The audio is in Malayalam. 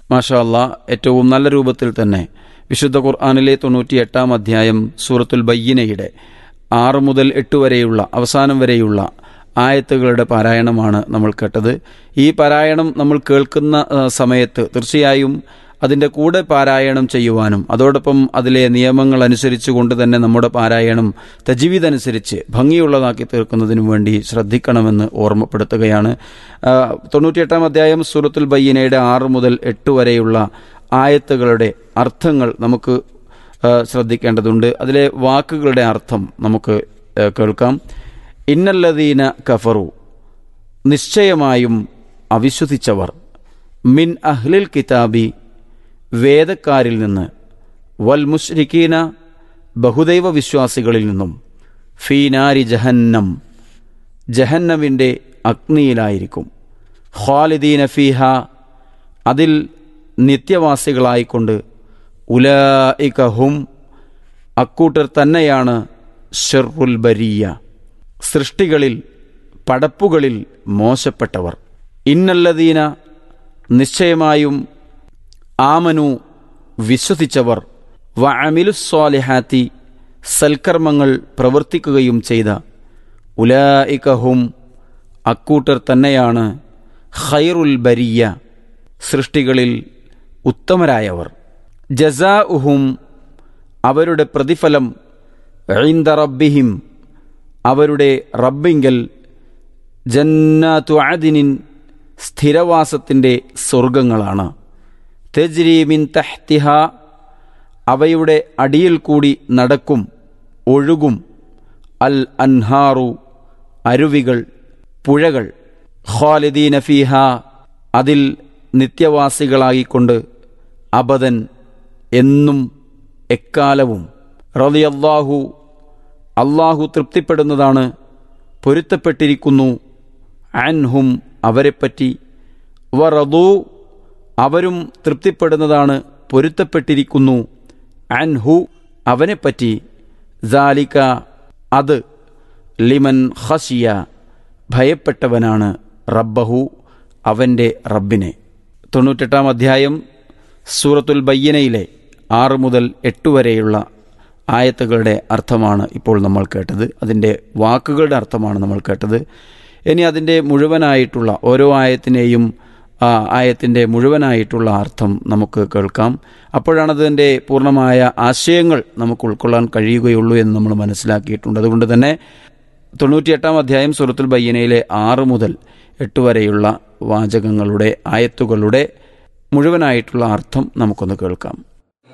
മാഷാ അല്ലാ ഏറ്റവും നല്ല രൂപത്തിൽ തന്നെ വിശുദ്ധ ഖുർആാനിലെ തൊണ്ണൂറ്റി എട്ടാം അധ്യായം സൂറത്തുൽ ബയ്യനയുടെ ആറ് മുതൽ എട്ട് വരെയുള്ള അവസാനം വരെയുള്ള ആയത്തുകളുടെ പാരായണമാണ് നമ്മൾ കേട്ടത് ഈ പാരായണം നമ്മൾ കേൾക്കുന്ന ആ, സമയത്ത് തീർച്ചയായും അതിൻ്റെ കൂടെ പാരായണം ചെയ്യുവാനും അതോടൊപ്പം അതിലെ നിയമങ്ങൾ അനുസരിച്ചുകൊണ്ട് തന്നെ നമ്മുടെ പാരായണം തജീവിത് അനുസരിച്ച് ഭംഗിയുള്ളതാക്കി തീർക്കുന്നതിനും വേണ്ടി ശ്രദ്ധിക്കണമെന്ന് ഓർമ്മപ്പെടുത്തുകയാണ് ആ, തൊണ്ണൂറ്റിയെട്ടാം അധ്യായം സൂറത്തുൽ ബയ്യനയുടെ ആറ് മുതൽ എട്ട് വരെയുള്ള ആയത്തുകളുടെ അർത്ഥങ്ങൾ നമുക്ക് ആ, ശ്രദ്ധിക്കേണ്ടതുണ്ട് അതിലെ വാക്കുകളുടെ അർത്ഥം നമുക്ക് ആ, കേൾക്കാം ഇന്നല്ലദീന കഫറു നിശ്ചയമായും അവിശ്വസിച്ചവർ മിൻ അഹ്ലിൽ കിതാബി വേദക്കാരിൽ നിന്ന് വൽ മുഷ്രിക്കീന ബഹുദൈവ വിശ്വാസികളിൽ നിന്നും ഫീനാരി ജഹന്നം ജഹന്നമിൻ്റെ അഗ്നിയിലായിരിക്കും ഖാലിദീന ഫീഹ അതിൽ നിത്യവാസികളായിക്കൊണ്ട് ഉലായിക ഹും അക്കൂട്ടർ തന്നെയാണ് ഷെറുൽ ബരിയ സൃഷ്ടികളിൽ പടപ്പുകളിൽ മോശപ്പെട്ടവർ ഇന്നല്ലദീന നിശ്ചയമായും ആമനു വിശ്വസിച്ചവർ വഅമിലുസ്വാലിഹാത്തി സൽക്കർമ്മങ്ങൾ പ്രവർത്തിക്കുകയും ചെയ്ത ഉലായികഹും അക്കൂട്ടർ തന്നെയാണ് ഖൈറുൽ ബരിയ സൃഷ്ടികളിൽ ഉത്തമരായവർ ജസാ ഉഹും അവരുടെ പ്രതിഫലം ഐന്ദ റബ്ബിഹിം അവരുടെ റബ്ബിങ്കൽ ജന്നാത്തു ആദിനിൻ സ്ഥിരവാസത്തിൻ്റെ സ്വർഗങ്ങളാണ് തെജ്രീമിൻ തഹ്തിഹ അവയുടെ അടിയിൽ കൂടി നടക്കും ഒഴുകും അൽ അൻഹാറു അരുവികൾ പുഴകൾ ഖാലിദീന ഫീഹ അതിൽ നിത്യവാസികളായിക്കൊണ്ട് അബദൻ എന്നും എക്കാലവും റളിയല്ലാഹു അള്ളാഹു തൃപ്തിപ്പെടുന്നതാണ് പൊരുത്തപ്പെട്ടിരിക്കുന്നു അൻഹും അവരെപ്പറ്റി വറദു അവരും തൃപ്തിപ്പെടുന്നതാണ് പൊരുത്തപ്പെട്ടിരിക്കുന്നു അൻഹു അവനെപ്പറ്റി ജാലിക അത് ലിമൻ ഹസിയ ഭയപ്പെട്ടവനാണ് റബ്ബഹു അവൻ്റെ റബ്ബിനെ തൊണ്ണൂറ്റെട്ടാം അധ്യായം സൂറത്തുൽ ബയ്യനയിലെ ആറ് മുതൽ എട്ട് വരെയുള്ള ആയത്തുകളുടെ അർത്ഥമാണ് ഇപ്പോൾ നമ്മൾ കേട്ടത് അതിൻ്റെ വാക്കുകളുടെ അർത്ഥമാണ് നമ്മൾ കേട്ടത് ഇനി അതിൻ്റെ മുഴുവനായിട്ടുള്ള ഓരോ ആയത്തിനെയും ആ ആയത്തിൻ്റെ മുഴുവനായിട്ടുള്ള അർത്ഥം നമുക്ക് കേൾക്കാം അപ്പോഴാണ് അതിൻ്റെ പൂർണ്ണമായ ആശയങ്ങൾ നമുക്ക് ഉൾക്കൊള്ളാൻ കഴിയുകയുള്ളൂ എന്ന് നമ്മൾ മനസ്സിലാക്കിയിട്ടുണ്ട് അതുകൊണ്ട് തന്നെ തൊണ്ണൂറ്റിയെട്ടാം അധ്യായം സുറത്തുൽ ബയ്യനയിലെ ആറ് മുതൽ എട്ട് വരെയുള്ള വാചകങ്ങളുടെ ആയത്തുകളുടെ മുഴുവനായിട്ടുള്ള അർത്ഥം നമുക്കൊന്ന് കേൾക്കാം